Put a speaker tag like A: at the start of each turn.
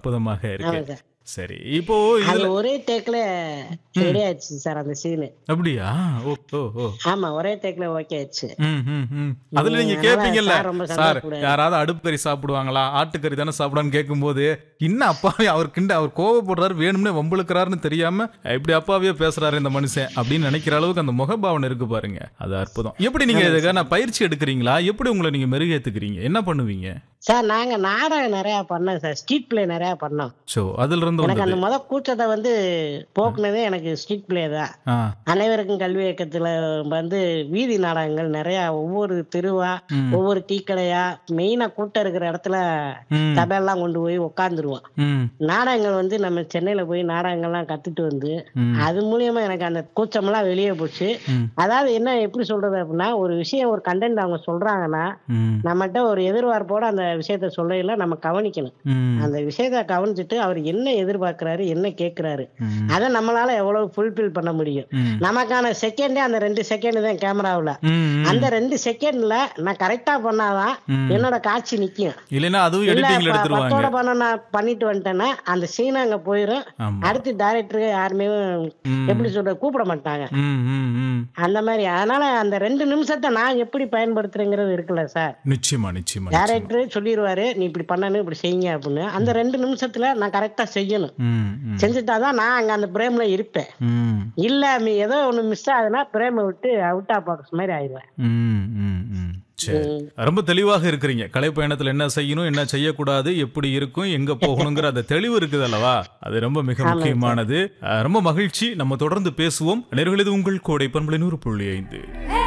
A: அற்புதமாக இருக்கு
B: ஆமா சார்
A: சரி இப்போ
B: அது
A: இதுல
B: ஒரே டேக்ல ரெடி ஆயிடுச்சு சார் அந்த சீனு
A: அப்படியா ஓ ஓ ஓ
B: ஆமா ஒரே டேக்ல ஓகே ஆயிடுச்சு
A: ம், ம், ம். அதுல நீங்க
B: அதனால
A: கேப்பீங்கல்ல
B: சார் ரொம்ப
A: சார்
B: சந்தோஷப்படாரு.
A: யாராவது அடுப்பு கறி சாப்பிடுவாங்களா ஆட்டுக்கறி தானே சாப்பிடான்னு கேட்கும்போது இன்னும் அப்பாவே அவர் கிண்ட அவர் கோவப்படுறாரு வேணும்னே வம்புழுக்கிறாருன்னு தெரியாம இப்படி அப்பாவே பேசுறாரு இந்த மனுஷன் அப்படின்னு நினைக்கிற அளவுக்கு அந்த முகபாவனை இருக்கு பாருங்க அது அற்புதம் எப்படி நீங்க இதுக்கான பயிற்சி எடுக்கிறீங்களா எப்படி உங்களை நீங்க மெருகேத்துக்கிறீங்க என்ன பண்ணுவீங்க
B: சார் நாங்க நாடகம் நிறைய பண்ணோம் சார் ஸ்ட்ரீட் பிளே நிறைய பண்ணோம்
A: சோ அதுல இருந்து
B: எனக்கு
A: வந்தது
B: அந்த முத கூச்சத்தை வந்து போக்குனதே எனக்கு ஸ்ட்ரீட் பிளே தான்
A: ஆ
B: அனைவருக்கும் கல்வி இயக்கத்துல வந்து வீதி நாடகங்கள் நிறைய ஒவ்வொரு தெருவா
A: ம்.
B: ஒவ்வொரு டீ கடையா மெயினா கூட்டம் இருக்கிற இடத்துல
A: ம்,
B: சபையெல்லாம் கொண்டு போய் உட்காந்துருவோம்
A: ம்,
B: நாடகங்கள் வந்து நம்ம சென்னையில போய் நாடகங்கள்லாம் கத்துட்டு வந்து
A: ம்,
B: அது மூலியமா எனக்கு அந்த கூச்சமெல்லாம் வெளியே போச்சு
A: ம்,
B: அதாவது என்ன எப்படி சொல்றது அப்படின்னா ஒரு விஷயம் ஒரு கண்டென்ட் அவங்க சொல்றாங்கன்னா
A: ம்,
B: நம்மகிட்ட ஒரு எதிர்பார்ப்போட அந்த விஷயத்த சொல்லையில நம்ம கவனிக்கணும்
A: ம்,
B: அந்த விஷயத்த கவனிச்சுட்டு அவர் என்ன எதிர்பார்க்கறாரு என்ன கேட்கிறாரு
A: ம்,
B: அதை நம்மளால எவ்வளவு ஃபுல்ஃபில் பண்ண முடியும்
A: ம்,
B: நமக்கான செகண்டே அந்த ரெண்டு செகண்ட் தான் கேமராவுல
A: ம், ம்.
B: அந்த ரெண்டு செகண்ட்ல நான் கரெக்டா பண்ணாதான்
A: ம்.
B: என்னோட காட்சி நிக்கும்
A: இல்லைன்னா அதுவும்
B: இல்ல
A: எடிட்டிங்ல
B: ப-
A: எடுத்துருவாங்க
B: பத்தோட பண்ண நான் பண்ணிட்டு வந்துட்டேன்னா அந்த சீன் அங்க போயிரும்
A: ஆமா
B: அடுத்து டைரக்டர் யாருமே
A: ம்,
B: எப்படி சொல்ற கூப்பிட மாட்டாங்க
A: ம், ம், ம்.
B: அந்த மாதிரி அதனால அந்த ரெண்டு நிமிஷத்தை நான் எப்படி பயன்படுத்துறேங்கிறது இருக்குல்ல சார்
A: நிச்சயமா நிச்சயமா நிச்சயமா.
B: டேரக்டர் சொல்லிடுவாரு நீ இப்படி பண்ணணும் இப்படி செய்யுங்க அப்படின்னு அந்த ரெண்டு நிமிஷத்துல நான் கரெக்டா செய்யணும்
A: ம், ம்,
B: செஞ்சுட்டாதான் நான் அங்க அந்த பிரேம்ல இருப்பேன்
A: ம்,
B: இல்ல நீ ஏதோ ஒண்ணு மிஸ் ஆகுதுன்னா பிரேமை விட்டு அவுட் ஆஃப் பாக்ஸ் மாதிரி ஆயிடுவேன்
A: ம், ம், ம். சரி ரொம்ப தெளிவாக இருக்கிறீங்க கலை பயணத்துல என்ன செய்யணும் என்ன செய்யக்கூடாது எப்படி இருக்கும் எங்க போகணுங்கிற அந்த தெளிவு இருக்குது அல்லவா அது ரொம்ப மிக முக்கியமானது அஹ், ரொம்ப மகிழ்ச்சி நம்ம தொடர்ந்து பேசுவோம் நேர்கள் இது உங்கள் கோடை பண்பலை நூறு புள்ளி ஐந்து